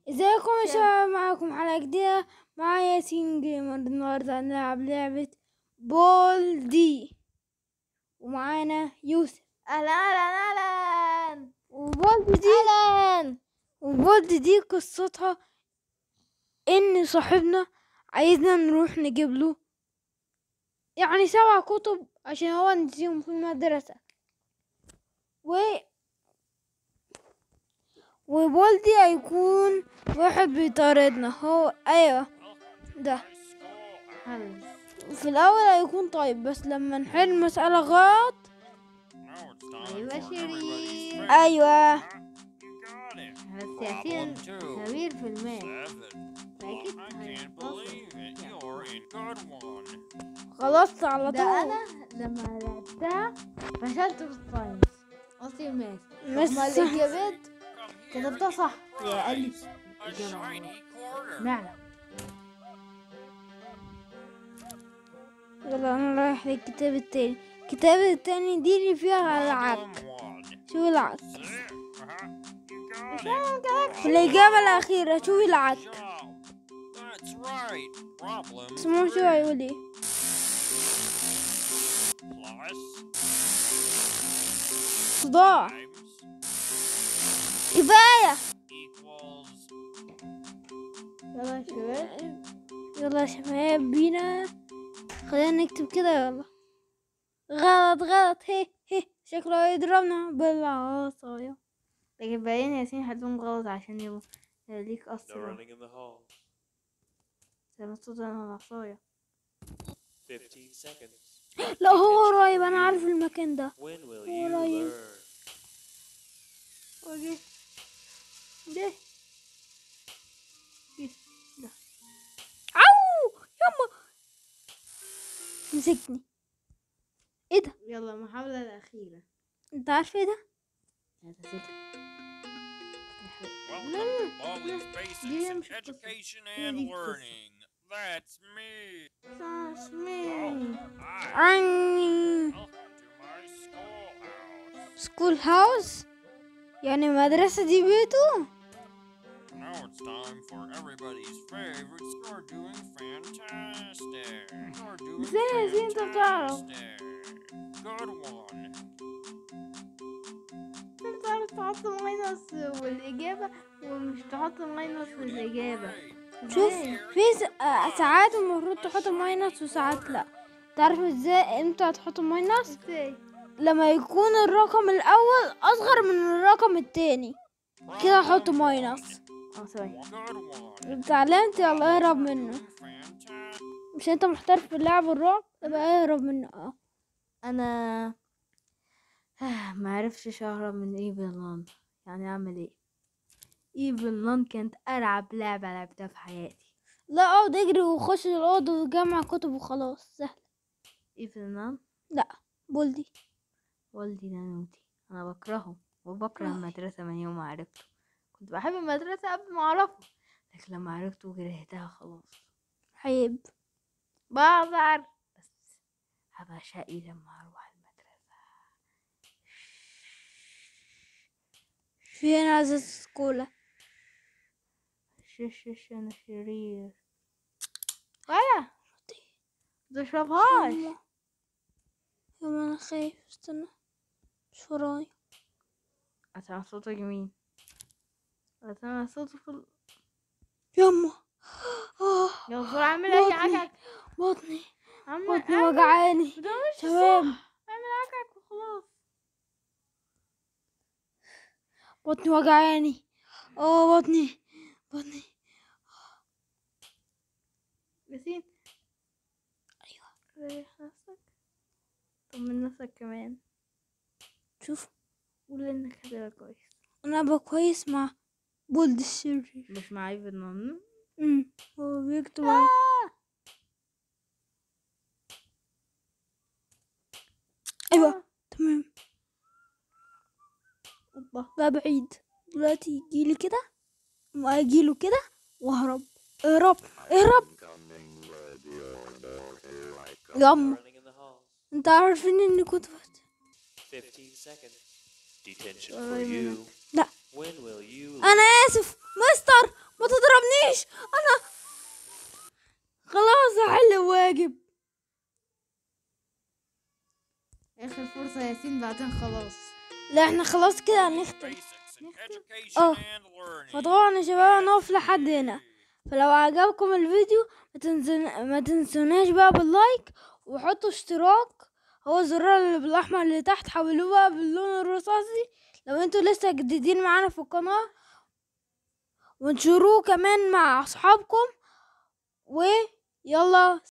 ازيكم يا شباب معاكم حلقة جديدة مع ياسين جيمر النهاردة هنلعب لعبة بول دي ومعانا يوسف اهلا اهلا اهلا وبولد دي اهلا وبولد دي قصتها ان صاحبنا عايزنا نروح نجيب له يعني سبع كتب عشان هو نسيهم في المدرسة و وبولدي هيكون واحد بيطاردنا هو ايوه ده هلا في الاول هيكون طيب بس لما نحل مسألة غلط ايوه شيرين ايوه بس ياسين خبير في المال فاكيد خلصت على ده طول انا لما لعبتها فشلت في الساينس قصدي الماس مس- ما الاجابات كتبتها صح يا قال لي معنى يلا انا رايح للكتاب التاني الكتاب التاني دي اللي فيها العك شو العك في الإجابة الأخيرة شو العك اسمعوا شو هيقول ايه صداع كفاية يلا يا شباب يلا يا شباب بينا خلينا نكتب كده يلا غلط غلط هي هي شكله يضربنا بالعصاية لكن بعدين ياسين هتقوم غلط عشان يبقى ليك No أسرع running in the hall. زي ما صوت أنا العصاية 15 seconds. لا هو قريب انا عارف المكان ده When will What you are you- learn? وجه ده جه ده عو يما مسكني ايه ده يلا المحاولة الأخيرة انت عارف ايه ده ثلاثة ستة Welcome to Molly's Basics Yeah, I'm in supposed to- Education Yeah, and I'm supposed to- Learning. That's me. تصميم Hi. عني Welcome to my schoolhouse. سكول هاوس يعني المدرسة دي بيته Now it's time for everybody's favorite. You're doing fantastic. You're doing ازاي يا زين انت بتعرف؟ fantastic. Good one. انت بتعرف تحط ماينس والإجابة ومش تحط ماينس والإجابة شوف ازاي؟ في س- آه، ساعات المفروض تحط ماينس وساعات لا تعرف ازاي امتى هتحط ماينس ازاي؟ لما يكون الرقم الاول اصغر من الرقم التاني كده احط ماينس اه ثواني Good one. اتعلمت يلا اهرب منه Fantastic. مش انت محترف في اللعب الرعب يبقى اهرب منه اه انا ما عرفتش اهرب من ايفل لان يعني اعمل ايه ايفل لان كانت ارعب لعبة لعبتها في حياتي لا اقعد اجري وخش الاوضه وجمع كتب وخلاص سهل ايفل لان لا بولدي والدي نانوتي انا بكرهه وبكره المدرسة من يوم ما عرفته كنت بحب المدرسة قبل ما اعرفه لكن لما عرفته كرهتها خلاص عيب بقدر بس هبقى شقي لما اروح المدرسة في هنا عايزة سكولة شش شش انا شرير ولا متشربهاش يما يما انا خايف استنى مش وراي اسمع صوتك مين اسمع صوتك في ال- يما آه يلا بسرعة اعمل اي بطني. عكك بطني اعمل بطني اعمل- وجعاني ده مش شباب صح. اعمل عكك وخلاص بطني وجعاني اه بطني بطني ياسين ايوه ريح نفسك طمن نفسك كمان شوف قول انك هتبقى كويس انا ابقى كويس مع بولد الشرير مش مع ايفن نون امم هو بيكتب على- ايوه تمام اوبا بقى بعيد دلوقتي يجيلي كده ما اجيله كده واهرب اهرب اهرب يما Running in the halls. انت عارفين اني كنت فات 15 seconds. Detention for Wait a you. لا When will you انا اسف مستر تسيبنيش انا خلاص احل واجب اخر فرصة يا ياسين بعدين خلاص لا احنا خلاص كده هنختم Basics in education Oh. and learning. فطبعا يا شباب هنقف لحد هنا فلو عجبكم الفيديو ما, تنسون... ما تنسوناش بقى باللايك وحطوا اشتراك هو الزرار اللي بالاحمر اللي تحت حولوه بقى باللون الرصاصي لو انتوا لسه جديدين معانا في القناة وانشروه كمان مع اصحابكم ويلا